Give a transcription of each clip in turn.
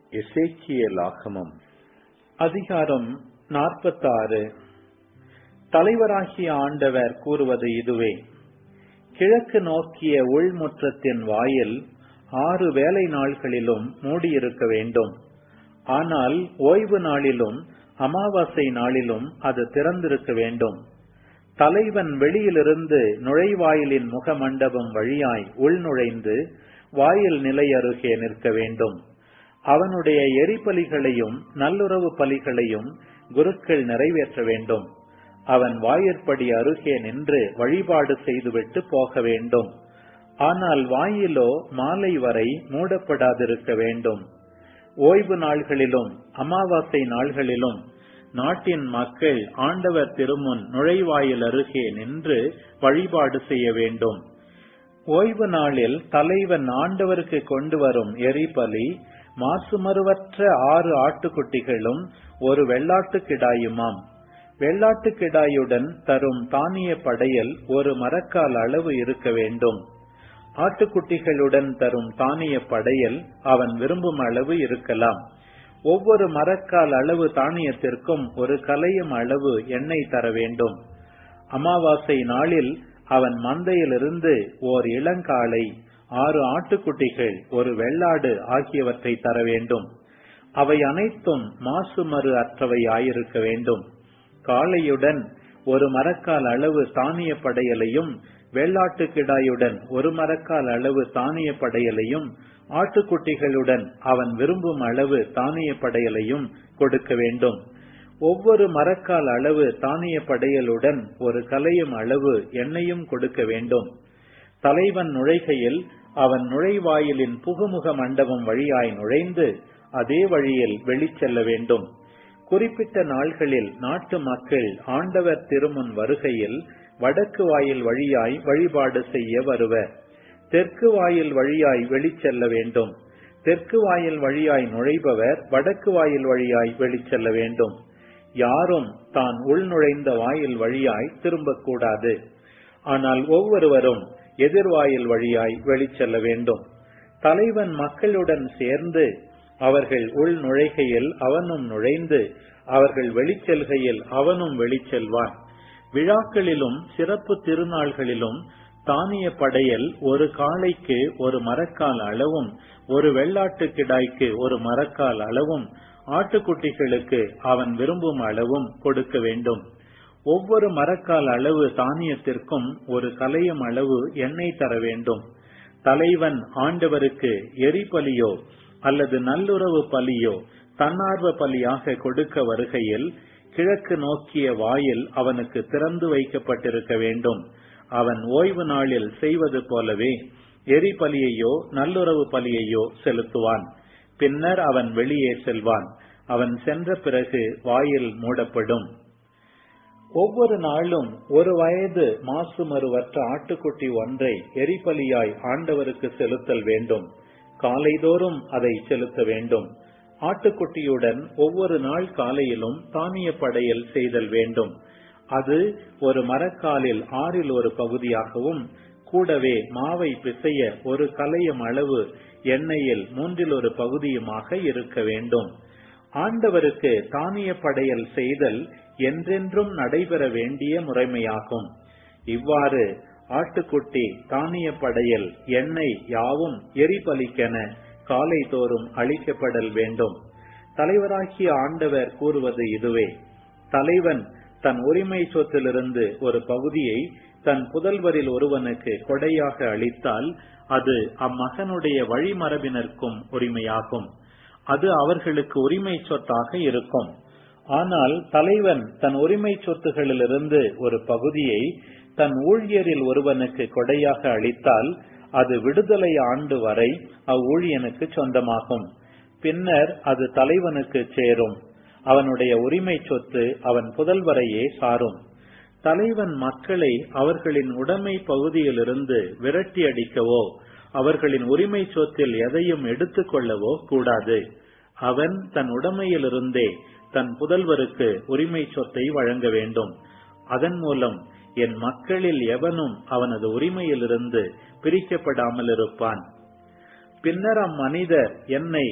எசேக்கியலாகமம் அதிகாரம் நாற்பத்தாறு தலைவராகிய ஆண்டவர் கூறுவது இதுவே கிழக்கு நோக்கிய உள்முற்றத்தின் வாயில் ஆறு வேலை நாள்களிலும் மூடியிருக்க வேண்டும் ஆனால் ஓய்வு நாளிலும் அமாவாசை நாளிலும் அது திறந்திருக்க வேண்டும் தலைவன் வெளியிலிருந்து நுழைவாயிலின் முகமண்டபம் வழியாய் உள்நுழைந்து வாயில் நிலை அருகே நிற்க வேண்டும் அவனுடைய எரிபலிகளையும் நல்லுறவு பலிகளையும் குருக்கள் நிறைவேற்ற வேண்டும் அவன் வாயிற்படி அருகே நின்று வழிபாடு செய்துவிட்டு போக வேண்டும் ஆனால் வாயிலோ மாலை வரை மூடப்படாதிருக்க வேண்டும் ஓய்வு நாள்களிலும் அமாவாசை நாள்களிலும் நாட்டின் மக்கள் ஆண்டவர் திருமுன் நுழைவாயில் அருகே நின்று வழிபாடு செய்ய வேண்டும் ஓய்வு நாளில் தலைவன் ஆண்டவருக்கு கொண்டு வரும் எரிபலி மாசுமருவற்ற ஆறு ஆட்டுக்குட்டிகளும் ஒரு வெள்ளாட்டு கிடாயுமாம் வெள்ளாட்டு கிடாயுடன் தரும் தானிய படையல் ஒரு மரக்கால் அளவு இருக்க வேண்டும் ஆட்டுக்குட்டிகளுடன் தரும் தானிய படையல் அவன் விரும்பும் அளவு இருக்கலாம் ஒவ்வொரு மரக்கால் அளவு தானியத்திற்கும் ஒரு கலையும் அளவு எண்ணெய் தர வேண்டும் அமாவாசை நாளில் அவன் மந்தையிலிருந்து ஓர் இளங்காலை ஆறு ஆட்டுக்குட்டிகள் ஒரு வெள்ளாடு ஆகியவற்றை தர வேண்டும் அவை அனைத்தும் மாசு மறு அற்றவை ஆயிருக்க வேண்டும் காளையுடன் ஒரு மரக்கால் அளவு தானிய படையலையும் வெள்ளாட்டு கிடாயுடன் ஒரு மரக்கால் அளவு தானிய படையலையும் ஆட்டுக்குட்டிகளுடன் அவன் விரும்பும் அளவு தானிய படையலையும் கொடுக்க வேண்டும் ஒவ்வொரு மரக்கால் அளவு தானிய படையலுடன் ஒரு கலையும் அளவு எண்ணெயும் கொடுக்க வேண்டும் தலைவன் நுழைகையில் அவன் நுழைவாயிலின் புகுமுக மண்டபம் வழியாய் நுழைந்து அதே வழியில் வெளிச்செல்ல வேண்டும் குறிப்பிட்ட நாள்களில் நாட்டு மக்கள் ஆண்டவர் திருமுன் வருகையில் வடக்கு வாயில் வழியாய் வழிபாடு செய்ய வருவர் தெற்கு வாயில் வழியாய் வெளிச்செல்ல வேண்டும் தெற்கு வாயில் வழியாய் நுழைபவர் வடக்கு வாயில் வழியாய் வெளிச்செல்ல வேண்டும் யாரும் தான் உள் நுழைந்த வாயில் வழியாய் திரும்பக்கூடாது ஆனால் ஒவ்வொருவரும் எதிர்வாயில் வழியாய் வெளிச்செல்ல வேண்டும் தலைவன் மக்களுடன் சேர்ந்து அவர்கள் உள் நுழைகையில் அவனும் நுழைந்து அவர்கள் வெளிச்செல்கையில் அவனும் வெளிச்செல்வான் விழாக்களிலும் சிறப்பு திருநாள்களிலும் தானிய படையல் ஒரு காளைக்கு ஒரு மரக்கால் அளவும் ஒரு வெள்ளாட்டு கிடாய்க்கு ஒரு மரக்கால் அளவும் ஆட்டுக்குட்டிகளுக்கு அவன் விரும்பும் அளவும் கொடுக்க வேண்டும் ஒவ்வொரு மரக்கால் அளவு தானியத்திற்கும் ஒரு கலையும் அளவு எண்ணெய் தர வேண்டும் தலைவன் ஆண்டவருக்கு எரிபலியோ அல்லது நல்லுறவு பலியோ தன்னார்வ பலியாக கொடுக்க வருகையில் கிழக்கு நோக்கிய வாயில் அவனுக்கு திறந்து வைக்கப்பட்டிருக்க வேண்டும் அவன் ஓய்வு நாளில் செய்வது போலவே எரிபலியையோ நல்லுறவு பலியையோ செலுத்துவான் பின்னர் அவன் வெளியே செல்வான் அவன் சென்ற பிறகு வாயில் மூடப்படும் ஒவ்வொரு நாளும் ஒரு வயது மாசு மறுவற்ற ஆட்டுக்குட்டி ஒன்றை எரிபலியாய் ஆண்டவருக்கு செலுத்தல் வேண்டும் காலைதோறும் அதை செலுத்த வேண்டும் ஆட்டுக்குட்டியுடன் ஒவ்வொரு நாள் காலையிலும் தானிய படையல் செய்தல் வேண்டும் அது ஒரு மரக்காலில் ஆறில் ஒரு பகுதியாகவும் கூடவே மாவை பிசைய ஒரு கலையும் அளவு எண்ணெயில் மூன்றில் ஒரு பகுதியுமாக இருக்க வேண்டும் ஆண்டவருக்கு தானிய படையல் செய்தல் என்றென்றும் நடைபெற வேண்டிய முறைமையாகும் இவ்வாறு ஆட்டுக்குட்டி தானிய படையல் எண்ணெய் யாவும் எரிபலிக்கென காலை தோறும் அளிக்கப்படல் வேண்டும் தலைவராகிய ஆண்டவர் கூறுவது இதுவே தலைவன் தன் உரிமை சொத்திலிருந்து ஒரு பகுதியை தன் புதல்வரில் ஒருவனுக்கு கொடையாக அளித்தால் அது அம்மகனுடைய வழிமரபினருக்கும் உரிமையாகும் அது அவர்களுக்கு உரிமை சொத்தாக இருக்கும் ஆனால் தலைவன் தன் உரிமை சொத்துகளிலிருந்து ஒரு பகுதியை தன் ஊழியரில் ஒருவனுக்கு கொடையாக அளித்தால் அது விடுதலை ஆண்டு வரை அவ்வூழியனுக்கு சொந்தமாகும் பின்னர் அது தலைவனுக்கு சேரும் அவனுடைய உரிமை சொத்து அவன் புதல்வரையே சாரும் தலைவன் மக்களை அவர்களின் உடைமை பகுதியிலிருந்து விரட்டி அடிக்கவோ அவர்களின் உரிமை சொத்தில் எதையும் எடுத்துக் கொள்ளவோ கூடாது அவன் தன் உடைமையிலிருந்தே தன் புதல்வருக்கு உரிமை சொத்தை வழங்க வேண்டும் அதன் மூலம் என் மக்களில் எவனும் அவனது உரிமையிலிருந்து பிரிக்கப்படாமல் இருப்பான் பின்னர் அம்மனிதர் என்னை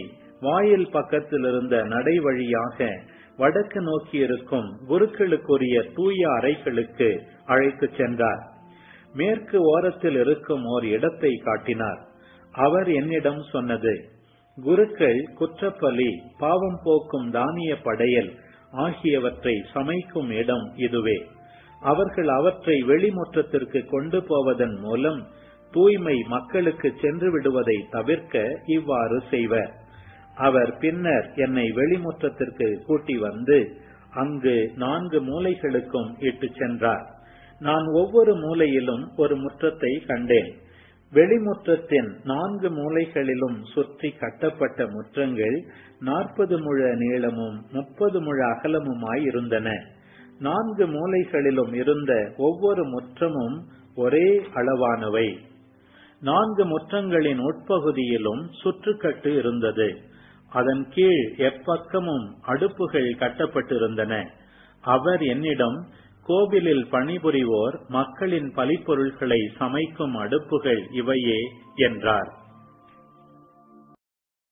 வாயில் பக்கத்தில் இருந்த நடை வழியாக வடக்கு நோக்கி இருக்கும் குருக்களுக்குரிய தூய அறைகளுக்கு அழைத்து சென்றார் மேற்கு ஓரத்தில் இருக்கும் ஓர் இடத்தை காட்டினார் அவர் என்னிடம் சொன்னது குருக்கள் குற்றப்பலி பாவம் போக்கும் தானிய படையல் ஆகியவற்றை சமைக்கும் இடம் இதுவே அவர்கள் அவற்றை வெளிமுற்றத்திற்கு கொண்டு போவதன் மூலம் தூய்மை மக்களுக்கு சென்று விடுவதை தவிர்க்க இவ்வாறு செய்வர் அவர் பின்னர் என்னை வெளிமுற்றத்திற்கு கூட்டி வந்து அங்கு நான்கு மூலைகளுக்கும் இட்டு சென்றார் நான் ஒவ்வொரு மூலையிலும் ஒரு முற்றத்தை கண்டேன் வெளிமுற்றத்தின் நான்கு மூலைகளிலும் சுற்றி கட்டப்பட்ட முற்றங்கள் நாற்பது முழ நீளமும் முப்பது முழ அகலமுமாய் இருந்தன நான்கு மூலைகளிலும் இருந்த ஒவ்வொரு முற்றமும் ஒரே அளவானவை நான்கு முற்றங்களின் உட்பகுதியிலும் சுற்றுக்கட்டு இருந்தது அதன் கீழ் எப்பக்கமும் அடுப்புகள் கட்டப்பட்டிருந்தன அவர் என்னிடம் கோவிலில் பணிபுரிவோர் மக்களின் பலிப்பொருள்களை சமைக்கும் அடுப்புகள் இவையே என்றார்